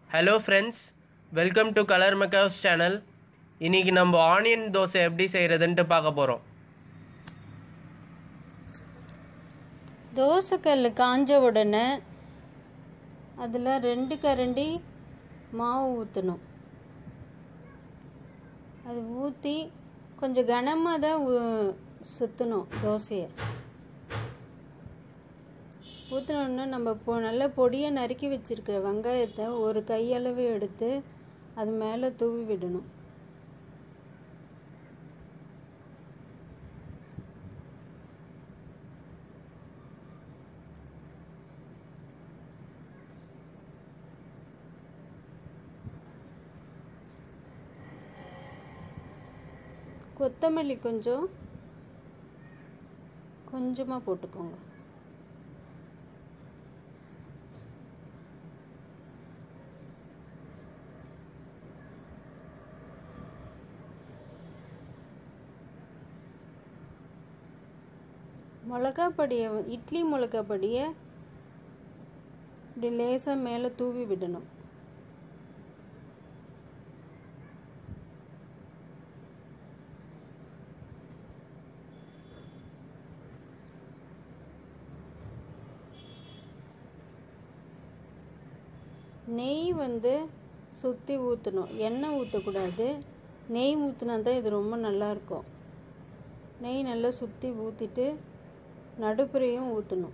hello friends welcome to கலர் மெக்காஸ் channel இன்னைக்கு நம்ம ஆனியன் தோசை எப்படி செய்கிறதுன்ட்டு பார்க்க போகிறோம் தோசைக்கல் காஞ்ச உடனே அதில் ரெண்டு கரண்டி மாவு ஊற்றணும் அது ஊற்றி கொஞ்சம் கனமாக தான் ஊ- சுற்றணும் தோசையை ஊற்றினோன்னா நம்ம பொ நல்ல பொடியை நறுக்கி வச்சிருக்கிற வெங்காயத்தை ஒரு கையளவு எடுத்து அது மேலே தூவி விடணும் கொத்தமல்லி கொஞ்சம் கொஞ்சமாக போட்டுக்கோங்க மிளகா பொடியை இட்லி மிளகா பொடியை இப்படி லேசாக மேலே தூவி விடணும் நெய் வந்து சுற்றி ஊற்றணும் எண்ணெய் ஊற்றக்கூடாது நெய் ஊற்றினா தான் இது ரொம்ப நல்லாயிருக்கும் நெய் நல்லா சுற்றி ஊற்றிட்டு நடுப்புறையும் ஊற்றணும்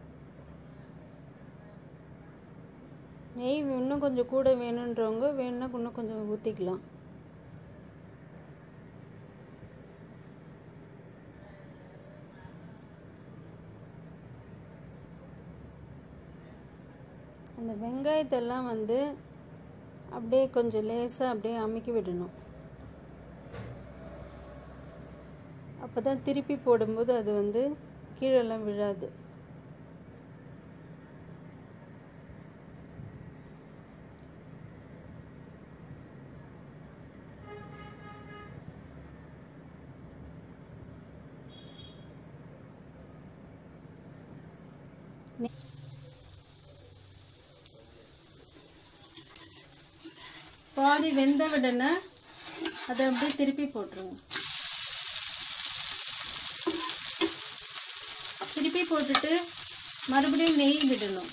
நெய் இன்னும் கொஞ்சம் கூட வேணுன்றவங்க வேணும்னா இன்னும் கொஞ்சம் ஊற்றிக்கலாம் அந்த வெங்காயத்தெல்லாம் வந்து அப்படியே கொஞ்சம் லேசாக அப்படியே அமுக்கி விடணும் அப்போ தான் திருப்பி போடும்போது அது வந்து கீழெல்லாம் விழாது பாதி வெந்த விடனே அதை அப்படியே திருப்பி போட்டுருங்க திருப்பி போட்டுட்டு மறுபடியும் நெய் விடணும்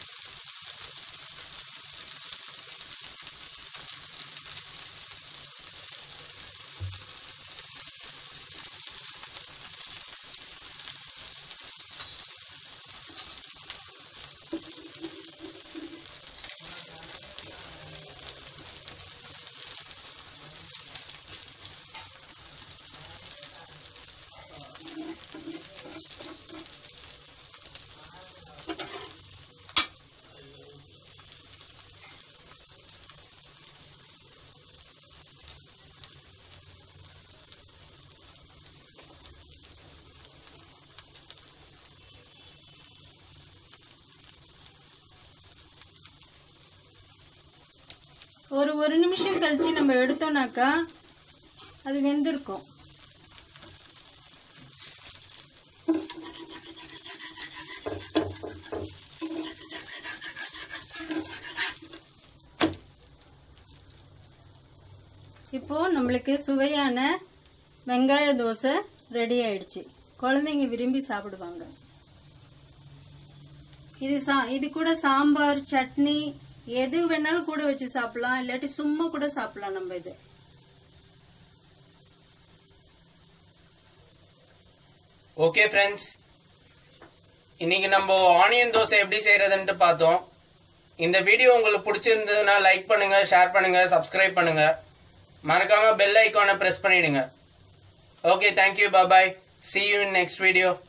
ஒரு ஒரு நிமிஷம் கழிச்சு நம்ம எடுத்தோம்னாக்கா அது வெந்திருக்கும் இப்போ நம்மளுக்கு சுவையான வெங்காய தோசை ரெடி ஆயிடுச்சு குழந்தைங்க விரும்பி சாப்பிடுவாங்க இது சா இது கூட சாம்பார் சட்னி எது வேணாலும் கூட வச்சு சாப்பிடலாம் இல்லாட்டி சும்மா கூட சாப்பிடலாம் நம்ம இது ஓகே ஃப்ரெண்ட்ஸ் இன்னைக்கு நம்ம ஆனியன் தோசை எப்படி செய்கிறதுன்ட்டு பார்த்தோம் இந்த வீடியோ உங்களுக்கு பிடிச்சிருந்ததுன்னா லைக் பண்ணுங்க ஷேர் பண்ணுங்க சப்ஸ்கிரைப் பண்ணுங்க மறக்காம பெல் ஐக்கானை ப்ரெஸ் பண்ணிடுங்க okay thank you bye bye see you in next video